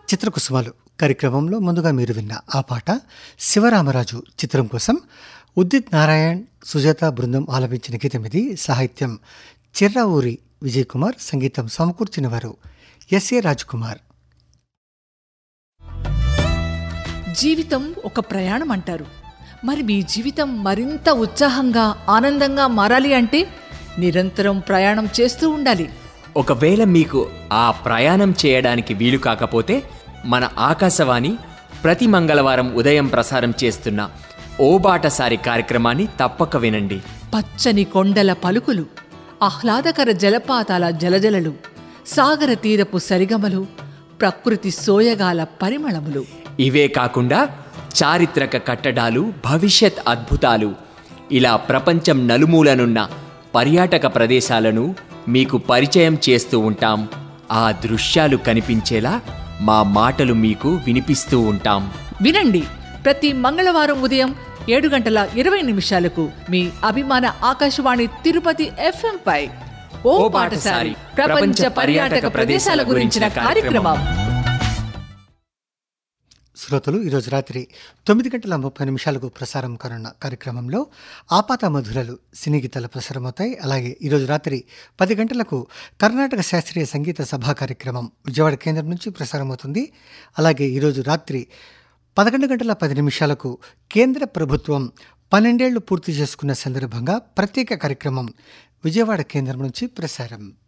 చిత్రకుసుమాలు కార్యక్రమంలో ముందుగా మీరు విన్న ఆ పాట శివరామరాజు చిత్రం కోసం ఉదిత్ నారాయణ్ సుజాత బృందం ఆలపించిన గీతం ఇది సాహిత్యం చిర్రావూరి విజయ్ కుమార్ సంగీతం సమకూర్చిన వారు ఎస్ఏ కుమార్ జీవితం ఒక ప్రయాణం అంటారు మరి మీ జీవితం మరింత ఉత్సాహంగా ఆనందంగా మారాలి అంటే నిరంతరం ప్రయాణం చేస్తూ ఉండాలి ఒకవేళ మీకు ఆ ప్రయాణం చేయడానికి వీలు కాకపోతే మన ఆకాశవాణి ప్రతి మంగళవారం ఉదయం ప్రసారం చేస్తున్న ఓ బాటసారి కార్యక్రమాన్ని తప్పక వినండి పచ్చని కొండల పలుకులు ఆహ్లాదకర జలపాతాల జలజలలు సాగర తీరపు సరిగమలు ప్రకృతి సోయగాల పరిమళములు ఇవే కాకుండా చారిత్రక కట్టడాలు భవిష్యత్ అద్భుతాలు ఇలా ప్రపంచం నలుమూలనున్న పర్యాటక ప్రదేశాలను మీకు పరిచయం చేస్తూ ఉంటాం ఆ దృశ్యాలు కనిపించేలా మా మాటలు మీకు వినిపిస్తూ ఉంటాం వినండి ప్రతి మంగళవారం ఉదయం ఏడు గంటల ఇరవై నిమిషాలకు మీ అభిమాన ఆకాశవాణి తిరుపతి ఎఫ్ఎం పై ఓ పాటసారి ప్రపంచ పర్యాటక ప్రదేశాల గురించిన కార్యక్రమం శ్రోతలు ఈరోజు రాత్రి తొమ్మిది గంటల ముప్పై నిమిషాలకు ప్రసారం కానున్న కార్యక్రమంలో ఆపాత మధురలు సినీ గీతాలు ప్రసారమవుతాయి అలాగే ఈరోజు రాత్రి పది గంటలకు కర్ణాటక శాస్త్రీయ సంగీత సభా కార్యక్రమం విజయవాడ కేంద్రం నుంచి ప్రసారమవుతుంది అలాగే ఈరోజు రాత్రి పదకొండు గంటల పది నిమిషాలకు కేంద్ర ప్రభుత్వం పన్నెండేళ్లు పూర్తి చేసుకున్న సందర్భంగా ప్రత్యేక కార్యక్రమం విజయవాడ కేంద్రం నుంచి ప్రసారం